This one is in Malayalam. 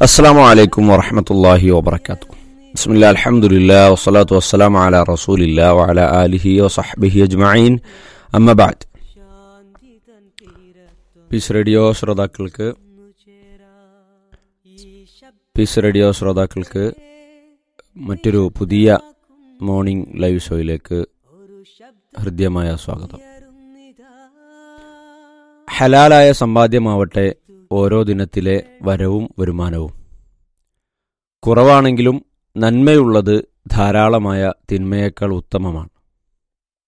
السلام عليكم ورحمة الله وبركاته بسم الله الحمد لله والصلاة والسلام على رسول الله وعلى آله وصحبه أجمعين أما بعد പീസ് റേഡിയോ ശ്രോതാക്കൾക്ക് പീസ് റേഡിയോ ശ്രോതാക്കൾക്ക് മറ്റൊരു പുതിയ മോർണിംഗ് ലൈവ് ഷോയിലേക്ക് ഹൃദ്യമായ സ്വാഗതം ഹലാലായ സമ്പാദ്യമാവട്ടെ ഓരോ ദിനത്തിലെ വരവും വരുമാനവും കുറവാണെങ്കിലും നന്മയുള്ളത് ധാരാളമായ തിന്മയേക്കാൾ ഉത്തമമാണ്